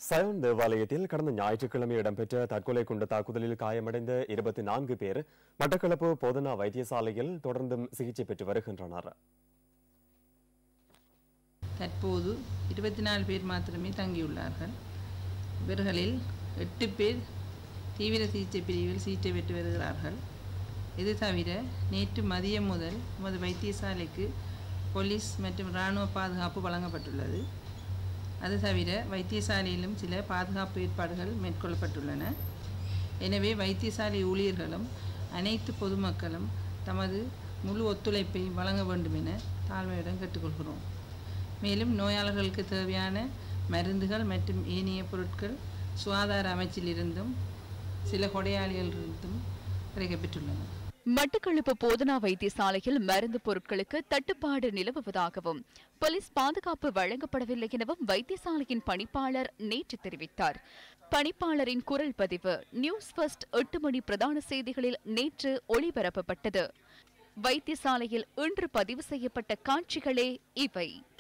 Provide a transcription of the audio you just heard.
சயோன் தேவாலயத்தில் கடந்த ஞாயிற்றுக்கிழமை இடம்பெற்ற தற்கொலை குண்டு தாக்குதலில் காயமடைந்த இருபத்தி நான்கு பேர் மட்டக்களப்பு போதனா வைத்தியசாலையில் தொடர்ந்தும் சிகிச்சை பெற்று வருகின்றனர் தற்போது இருபத்தி நாலு பேர் மாத்திரமே தங்கியுள்ளார்கள் இவர்களில் எட்டு பேர் தீவிர சிகிச்சை பிரிவில் சிகிச்சை பெற்று வருகிறார்கள் இது தவிர நேற்று மதியம் முதல் நமது வைத்தியசாலைக்கு போலீஸ் மற்றும் இராணுவ பாதுகாப்பு வழங்கப்பட்டுள்ளது அது தவிர வைத்தியசாலையிலும் சில பாதுகாப்பு ஏற்பாடுகள் மேற்கொள்ளப்பட்டுள்ளன எனவே வைத்தியசாலை ஊழியர்களும் அனைத்து பொதுமக்களும் தமது முழு ஒத்துழைப்பை வழங்க வேண்டும் என தாழ்மையுடன் கேட்டுக்கொள்கிறோம் மேலும் நோயாளர்களுக்கு தேவையான மருந்துகள் மற்றும் ஏனைய பொருட்கள் சுகாதார அமைச்சிலிருந்தும் சில கொடையாளிகளிலிருந்தும் கிடைக்கப்பெற்றுள்ளன மட்டக்களப்பு போதனா வைத்தியசாலையில் மருந்து பொருட்களுக்கு தட்டுப்பாடு நிலவுவதாகவும் போலீஸ் பாதுகாப்பு வழங்கப்படவில்லை எனவும் வைத்தியசாலையின் பணிப்பாளர் நேற்று தெரிவித்தார் பணிப்பாளரின் குரல் பதிவு நியூஸ் ஃபர்ஸ்ட் எட்டு மணி பிரதான செய்திகளில் நேற்று ஒளிபரப்பப்பட்டது வைத்தியசாலையில் இன்று பதிவு செய்யப்பட்ட காட்சிகளே இவை